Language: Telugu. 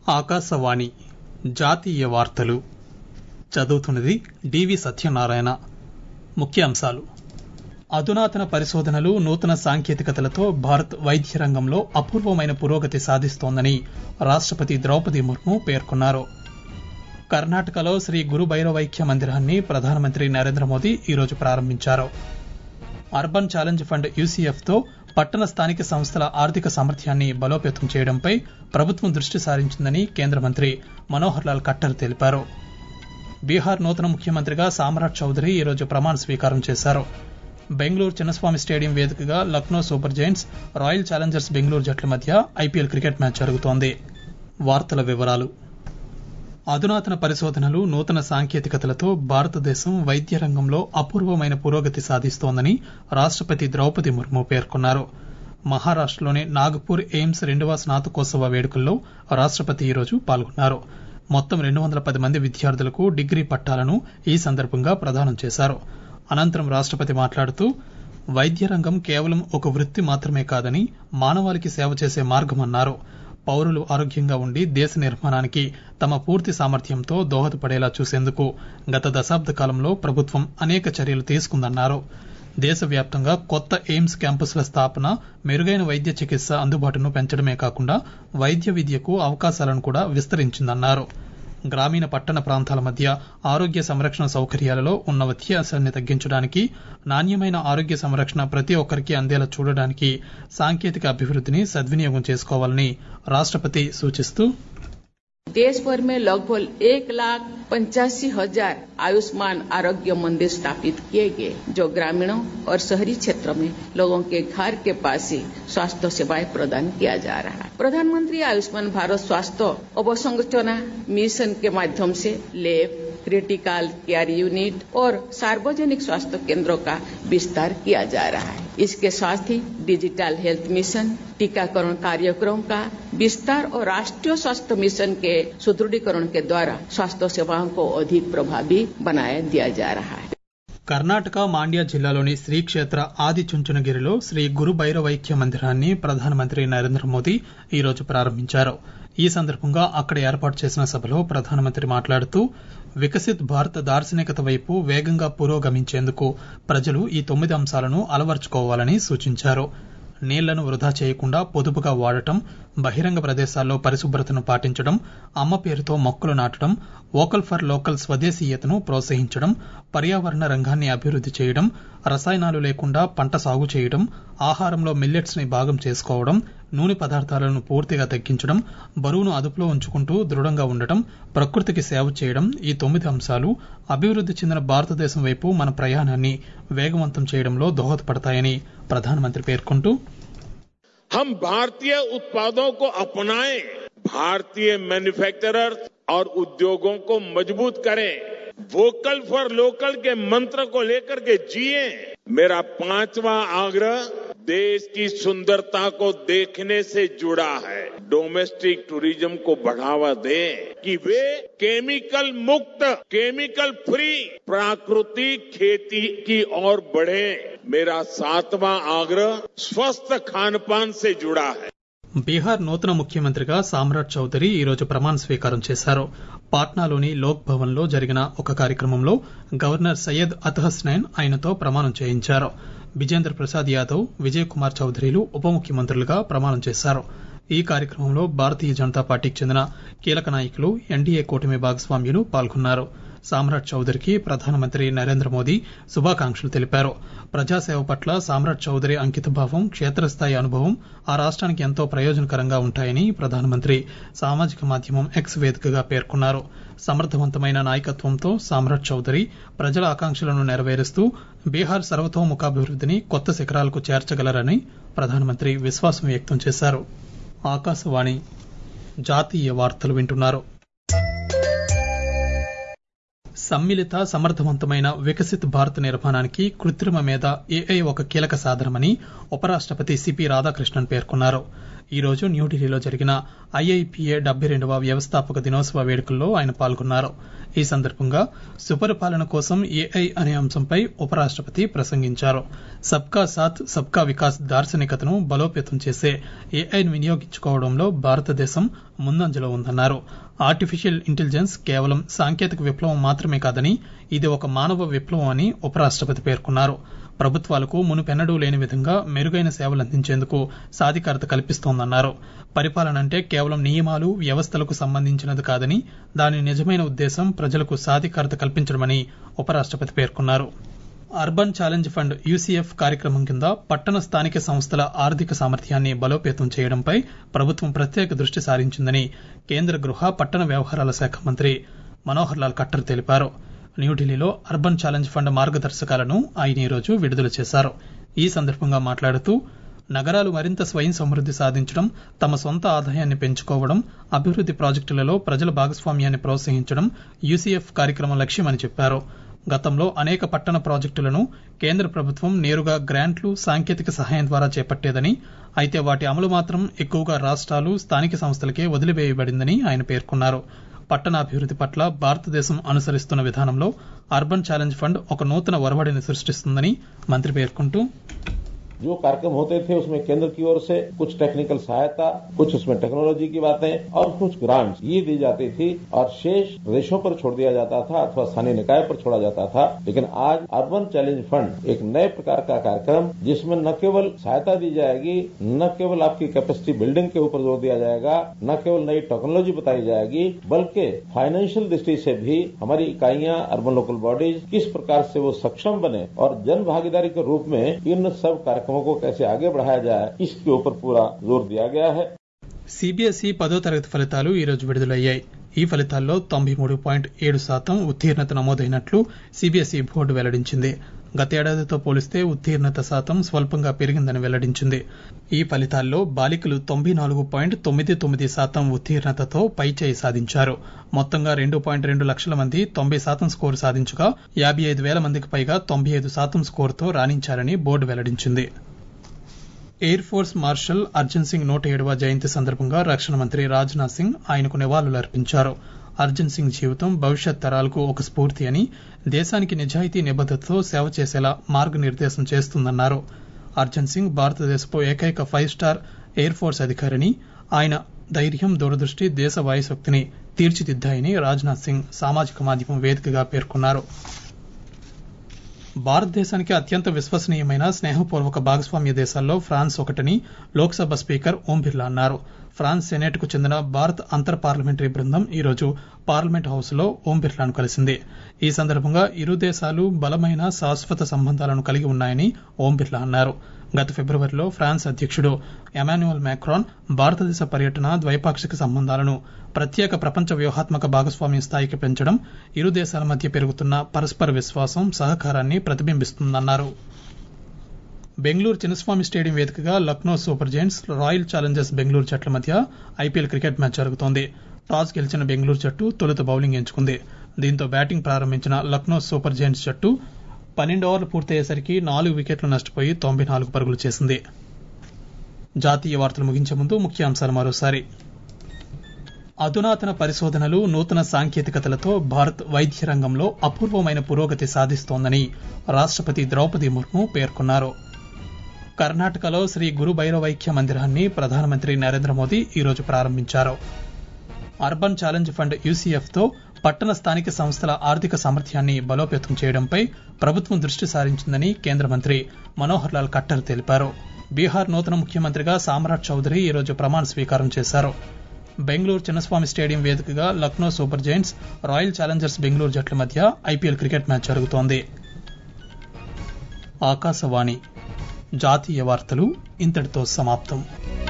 ఆకాశవాణి జాతీయ వార్తలు చదువుతున్నది డివి సత్యనారాయణ ముఖ్యాంశాలు అధునాతన పరిశోధనలు నూతన సాంకేతికతలతో భారత్ వైద్య రంగంలో అపూర్వమైన పురోగతి సాధిస్తోందని రాష్టపతి ద్రౌపది ముర్ము పేర్కొన్నారు కర్ణాటకలో శ్రీ గురు భైరవైక్య మందిరాన్ని ప్రధానమంత్రి నరేంద్ర మోదీ ఈరోజు ప్రారంభించారు అర్బన్ ఛాలెంజ్ ఫండ్ యూసీఎఫ్ తో పట్టణ స్థానిక సంస్థల ఆర్థిక సామర్థ్యాన్ని బలోపేతం చేయడంపై ప్రభుత్వం దృష్టి సారించిందని కేంద్ర మంత్రి మనోహర్ లాల్ ఖట్టర్ తెలిపారు బీహార్ నూతన ముఖ్యమంత్రిగా సామ్రాట్ చౌదరి ఈరోజు ప్రమాణ స్వీకారం చేశారు బెంగళూరు చిన్నస్వామి స్టేడియం వేదికగా Lucknow Super Giants Royal Challengers Bengaluru జట్ల మధ్య ఐపీఎల్ క్రికెట్ మ్యాచ్ జరుగుతోంది వార్తల వివరాలు అధునాతన పరిశోధనలు నూతన సాంకేతికతలతో భారతదేశం వైద్య రంగంలో అపూర్వమైన పురోగతి సాధిస్తోందని రాష్టపతి ద్రౌపది ముర్ము పేర్కొన్నారు మహారాష్టలోని నాగపూర్ ఎయిమ్స్ రెండవ స్నాతకోత్సవ వేడుకల్లో రాష్టపతి ఈరోజు పాల్గొన్నారు మొత్తం రెండు వందల పది మంది విద్యార్థులకు డిగ్రీ పట్టాలను ఈ సందర్భంగా ప్రదానం చేశారు అనంతరం రాష్టపతి మాట్లాడుతూ వైద్య రంగం కేవలం ఒక వృత్తి మాత్రమే కాదని మానవాళికి సేవ చేసే మార్గమన్నారు పౌరులు ఆరోగ్యంగా ఉండి దేశ నిర్మాణానికి తమ పూర్తి సామర్థ్యంతో దోహదపడేలా చూసేందుకు గత దశాబ్ద కాలంలో ప్రభుత్వం అనేక చర్యలు తీసుకుందన్నారు దేశవ్యాప్తంగా కొత్త ఎయిమ్స్ క్యాంపస్ల స్థాపన మెరుగైన వైద్య చికిత్స అందుబాటును పెంచడమే కాకుండా వైద్య విద్యకు అవకాశాలను కూడా విస్తరించిందన్నారు గ్రామీణ పట్టణ ప్రాంతాల మధ్య ఆరోగ్య సంరక్షణ సౌకర్యాలలో ఉన్న వ్యత్యాసాన్ని తగ్గించడానికి నాణ్యమైన ఆరోగ్య సంరక్షణ ప్రతి ఒక్కరికి అందేలా చూడడానికి సాంకేతిక అభివృద్ధిని సద్వినియోగం చేసుకోవాలని రాష్టపతి సూచిస్తూ देश भर में लगभग एक लाख पंचासी हजार आयुष्मान आरोग्य मंदिर स्थापित किए गए जो ग्रामीणों और शहरी क्षेत्र में लोगों के घर के पास ही स्वास्थ्य सेवाएं प्रदान किया जा रहा है प्रधानमंत्री आयुष्मान भारत स्वास्थ्य अवसंरचना मिशन के माध्यम से लैब क्रिटिकल केयर यूनिट और सार्वजनिक स्वास्थ्य केंद्रों का विस्तार किया जा रहा है इसके साथ ही डिजिटल हेल्थ मिशन टीकाकरण कार्यक्रम का विस्तार और राष्ट्रीय स्वास्थ्य मिशन के सुदृढ़ीकरण के द्वारा स्वास्थ्य सेवाओं को अधिक प्रभावी बनाया दिया जा रहा है కర్ణాటక మాండ్యా జిల్లాలోని శ్రీక్షేత్ర ఆది చుంచునగిరిలో శ్రీ గురు భైరవైక్య మందిరాన్ని ప్రధానమంత్రి నరేంద్ర మోదీ ఈరోజు ప్రారంభించారు ఈ సందర్భంగా అక్కడ ఏర్పాటు చేసిన సభలో ప్రధానమంత్రి మాట్లాడుతూ వికసిత్ భారత్ దార్శనికత వైపు వేగంగా పురోగమించేందుకు ప్రజలు ఈ తొమ్మిది అంశాలను అలవర్చుకోవాలని సూచించారు నీళ్లను వృధా చేయకుండా పొదుపుగా వాడటం బహిరంగ ప్రదేశాల్లో పరిశుభ్రతను పాటించడం అమ్మ పేరుతో మొక్కలు నాటడం వోకల్ ఫర్ లోకల్ స్వదేశీయతను ప్రోత్సహించడం పర్యావరణ రంగాన్ని అభివృద్ది చేయడం రసాయనాలు లేకుండా పంట సాగు చేయడం ఆహారంలో మిల్లెట్స్ ని భాగం చేసుకోవడం నూనె పదార్థాలను పూర్తిగా తగ్గించడం బరువును అదుపులో ఉంచుకుంటూ దృఢంగా ఉండటం ప్రకృతికి సేవ చేయడం ఈ తొమ్మిది అంశాలు అభివృద్ది చెందిన భారతదేశం వైపు మన ప్రయాణాన్ని వేగవంతం చేయడంలో దోహదపడతాయని ప్రధానమంత్రి పేర్కొంటూ हम भारतीय उत्पादों को अपनाएं भारतीय मैन्युफैक्चरर्स और उद्योगों को मजबूत करें वोकल फॉर लोकल के मंत्र को लेकर के जिए मेरा पांचवा आग्रह देश की सुंदरता को देखने से जुड़ा है डोमेस्टिक टूरिज्म को बढ़ावा दें कि वे केमिकल मुक्त केमिकल फ्री प्राकृतिक खेती की ओर बढ़े मेरा सातवां आग्रह स्वस्थ खान पान से जुड़ा है బీహార్ నూతన ముఖ్యమంత్రిగా సామ్రాట్ చౌదరి ఈరోజు ప్రమాణ స్వీకారం చేశారు పాట్నాలోని లోక్ భవన్ లో జరిగిన ఒక కార్యక్రమంలో గవర్నర్ సయ్యద్ అతహస్నైన్ ఆయనతో ప్రమాణం చేయించారు విజేంద్ర ప్రసాద్ యాదవ్ విజయ్ కుమార్ చౌదరిలు ఉప ముఖ్యమంత్రులుగా ప్రమాణం చేశారు ఈ కార్యక్రమంలో భారతీయ జనతా పార్టీకి చెందిన కీలక నాయకులు ఎన్డీఏ కూటమి భాగస్వామ్యులు పాల్గొన్నారు సామ్రాట్ చౌదరికి ప్రధానమంత్రి నరేంద్ర మోదీ శుభాకాంక్షలు తెలిపారు ప్రజాసేవ పట్ల సామ్రాట్ చౌదరి అంకితభావం క్షేత్రస్థాయి అనుభవం ఆ రాష్ట్రానికి ఎంతో ప్రయోజనకరంగా ఉంటాయని ప్రధానమంత్రి సామాజిక మాధ్యమం ఎక్స్ వేదికగా పేర్కొన్నారు సమర్థవంతమైన నాయకత్వంతో సామ్రాట్ చౌదరి ప్రజల ఆకాంక్షలను నెరవేరుస్తూ బీహార్ సర్వతోముఖాభివృద్ధిని కొత్త శిఖరాలకు చేర్చగలరని ప్రధానమంత్రి విశ్వాసం వ్యక్తం చేశారు ఆకాశవాణి జాతీయ వార్తలు వింటున్నారు సమ్మిళిత సమర్థవంతమైన వికసిత్ భారత్ నిర్మాణానికి కృత్రిమ మీద ఏఐ ఒక కీలక సాధనమని ఉపరాష్టపతి సిపి రాధాకృష్ణన్ పేర్కొన్నారు ఈ రోజు న్యూఢిల్లీలో జరిగిన ఐఐపిఏ డెబ్బై రెండవ వ్యవస్థాపక దినోత్సవ వేడుకల్లో ఆయన పాల్గొన్నారు ఈ సందర్భంగా సుపరిపాలన కోసం ఏఐ అనే అంశంపై ఉపరాష్టపతి ప్రసంగించారు సబ్కా సాత్ సబ్కా వికాస్ దార్శనికతను బలోపేతం చేసే ఏఐను వినియోగించుకోవడంలో భారతదేశం ముందంజలో ఉందన్నారు ఆర్టిఫిషియల్ ఇంటెలిజెన్స్ కేవలం సాంకేతిక విప్లవం మాత్రమే కాదని ఇది ఒక మానవ విప్లవం అని ఉపరాష్టపతి పేర్కొన్నారు ప్రభుత్వాలకు మునుపెన్నడూ లేని విధంగా మెరుగైన సేవలు అందించేందుకు సాధికారత కల్పిస్తోందన్నారు పరిపాలన అంటే కేవలం నియమాలు వ్యవస్థలకు సంబంధించినది కాదని దాని నిజమైన ఉద్దేశం ప్రజలకు సాధికారత కల్పించడమని ఉపరాష్టపతి పేర్కొన్నారు అర్బన్ ఛాలెంజ్ ఫండ్ యూసీఎఫ్ కార్యక్రమం కింద పట్టణ స్థానిక సంస్థల ఆర్థిక సామర్థ్యాన్ని బలోపేతం చేయడంపై ప్రభుత్వం ప్రత్యేక దృష్టి సారించిందని కేంద్ర గృహ పట్టణ వ్యవహారాల శాఖ మంత్రి మనోహర్ లాల్ ఖట్టర్ తెలిపారు న్యూఢిల్లీలో అర్బన్ ఛాలెంజ్ ఫండ్ మార్గదర్శకాలను ఆయన ఈరోజు విడుదల చేశారు ఈ సందర్భంగా మాట్లాడుతూ నగరాలు మరింత స్వయం సమృద్ది సాధించడం తమ సొంత ఆదాయాన్ని పెంచుకోవడం అభివృద్ది ప్రాజెక్టులలో ప్రజల భాగస్వామ్యాన్ని ప్రోత్సహించడం యూసీఎఫ్ కార్యక్రమం లక్ష్యమని చెప్పారు గతంలో అనేక పట్టణ ప్రాజెక్టులను కేంద్ర ప్రభుత్వం నేరుగా గ్రాంట్లు సాంకేతిక సహాయం ద్వారా చేపట్టేదని అయితే వాటి అమలు మాత్రం ఎక్కువగా రాష్ట్రాలు స్థానిక సంస్థలకే వదిలివేయబడిందని ఆయన పేర్కొన్నారు పట్టణాభివృద్ది పట్ల భారతదేశం అనుసరిస్తున్న విధానంలో అర్బన్ ఛాలెంజ్ ఫండ్ ఒక నూతన ఒరవడిని సృష్టిస్తుందని మంత్రి పేర్కొంటూ जो कार्यक्रम होते थे उसमें केंद्र की ओर से कुछ टेक्निकल सहायता कुछ उसमें टेक्नोलॉजी की बातें और कुछ ग्रांट्स ये दी जाती थी और शेष प्रदेशों पर छोड़ दिया जाता था अथवा स्थानीय निकाय पर छोड़ा जाता था लेकिन आज अर्बन चैलेंज फंड एक नए प्रकार का कार्यक्रम जिसमें न केवल सहायता दी जाएगी न केवल आपकी कैपेसिटी बिल्डिंग के ऊपर जोर दिया जाएगा न केवल नई टेक्नोलॉजी बताई जाएगी बल्कि फाइनेंशियल दृष्टि से भी हमारी इकाइयां अर्बन लोकल बॉडीज किस प्रकार से वो सक्षम बने और जन भागीदारी के रूप में इन सब कार्यक्रमों को कैसे आगे बढ़ाया जाए इसके ऊपर पूरा जोर दिया गया है సిబిఎస్ఈ పదో తరగతి ఫలితాలు ఈ రోజు విడుదలయ్యాయి ఈ ఫలితాల్లో తొంభై మూడు పాయింట్ ఏడు శాతం ఉత్తీర్ణత నమోదైనట్లు సిబిఎస్ఈ బోర్డు వెల్లడించింది గతేడాదితో పోలిస్తే ఉత్తీర్ణత శాతం స్వల్పంగా పెరిగిందని వెల్లడించింది ఈ ఫలితాల్లో బాలికలు తొంభై నాలుగు పాయింట్ తొమ్మిది తొమ్మిది శాతం ఉత్తీర్ణతతో పైచేయి సాధించారు మొత్తంగా రెండు పాయింట్ రెండు లక్షల మంది తొంభై శాతం స్కోరు సాధించగా యాభై ఐదు వేల మందికి పైగా తొంభై ఐదు శాతం స్కోరుతో రాణించారని బోర్డు వెల్లడించింది Air Force Marshal Arjan Singh నూట ఏడవ జయంతి సందర్భంగా రక్షణ మంత్రి రాజ్నాథ్ సింగ్ ఆయనకు నివాళులర్పించారు అర్జన్ సింగ్ జీవితం భవిష్యత్ తరాలకు ఒక స్ఫూర్తి అని దేశానికి నిజాయితీ నిబద్దతతో సేవ చేసేలా మార్గనిర్దేశం చేస్తుందన్నారు అర్జన్ సింగ్ భారతదేశపు ఏకైక ఫైవ్ స్టార్ ఎయిర్ ఫోర్స్ అధికారిని ఆయన ధైర్యం దూరదృష్టి దేశ వాయుశక్తిని తీర్చిదిద్దాయని రాజ్నాథ్ సింగ్ సామాజిక మాధ్యమం వేదికగా పేర్కొన్నారు భారతదేశానికి అత్యంత విశ్వసనీయమైన స్నేహపూర్వక భాగస్వామ్య దేశాల్లో ఫ్రాన్స్ ఒకటని లోక్సభ స్పీకర్ ఓం బిర్లా అన్నారు ఫ్రాన్స్ సెనేట్ కు చెందిన భారత్ అంతర్ పార్లమెంటరీ బృందం ఈరోజు పార్లమెంట్ హౌస్ లో ఓం బిర్లాను కలిసింది ఈ సందర్భంగా ఇరు దేశాలు బలమైన శాశ్వత సంబంధాలను కలిగి ఉన్నాయని ఓం బిర్లా అన్నారు గత ఫిబ్రవరిలో ఫ్రాన్స్ అధ్యక్షుడు ఎమాన్యుయల్ మ్యాక్రాన్ భారతదేశ పర్యటన ద్వైపాక్షిక సంబంధాలను ప్రత్యేక ప్రపంచ వ్యూహాత్మక భాగస్వామ్య స్థాయికి పెంచడం ఇరు దేశాల మధ్య పెరుగుతున్న పరస్పర విశ్వాసం సహకారాన్ని ప్రతిబింబిస్తుందన్నారు బెంగళూరు చిన్నస్వామి స్టేడియం వేదికగా Lucknow Super Giants Royal Challengers Bengaluru జట్ల మధ్య ఐపీఎల్ క్రికెట్ మ్యాచ్ జరుగుతోంది టాస్ గెలిచిన బెంగళూరు జట్టు తొలుత బౌలింగ్ ఎంచుకుంది దీంతో బ్యాటింగ్ ప్రారంభించిన లక్నో సూపర్ జైంట్స్ జట్టు పన్నెండు ఓవర్లు పూర్తయ్యేసరికి నాలుగు వికెట్లు నష్టపోయి తొంభై నాలుగు పరుగులు చేసింది జాతీయ వార్తలు ముగించే ముందు ముఖ్యాంశాలు మరోసారి అధునాతన పరిశోధనలు నూతన సాంకేతికతలతో భారత్ వైద్య రంగంలో అపూర్వమైన పురోగతి సాధిస్తోందని రాష్టపతి ద్రౌపది ముర్ము పేర్కొన్నారు కర్ణాటకలో శ్రీ గురు భైరవైక్య మందిరాన్ని ప్రధానమంత్రి నరేంద్ర మోదీ ఈరోజు ప్రారంభించారు అర్బన్ ఛాలెంజ్ ఫండ్ యూసీఎఫ్ తో పట్టణ స్థానిక సంస్థల ఆర్థిక సామర్థ్యాన్ని బలోపేతం చేయడంపై ప్రభుత్వం దృష్టి సారించిందని కేంద్ర మంత్రి మనోహర్ లాల్ ఖట్టర్ తెలిపారు బీహార్ నూతన ముఖ్యమంత్రిగా సామ్రాట్ చౌదరి ఈరోజు ప్రమాణ స్వీకారం చేశారు బెంగళూరు చిన్నస్వామి స్టేడియం వేదికగా Lucknow Super Giants Royal Challengers Bengaluru జట్ల మధ్య ఐపీఎల్ క్రికెట్ మ్యాచ్ జరుగుతోంది ఆకాశవాణి జాతీయ వార్తలు ఇంతటితో సమాప్తం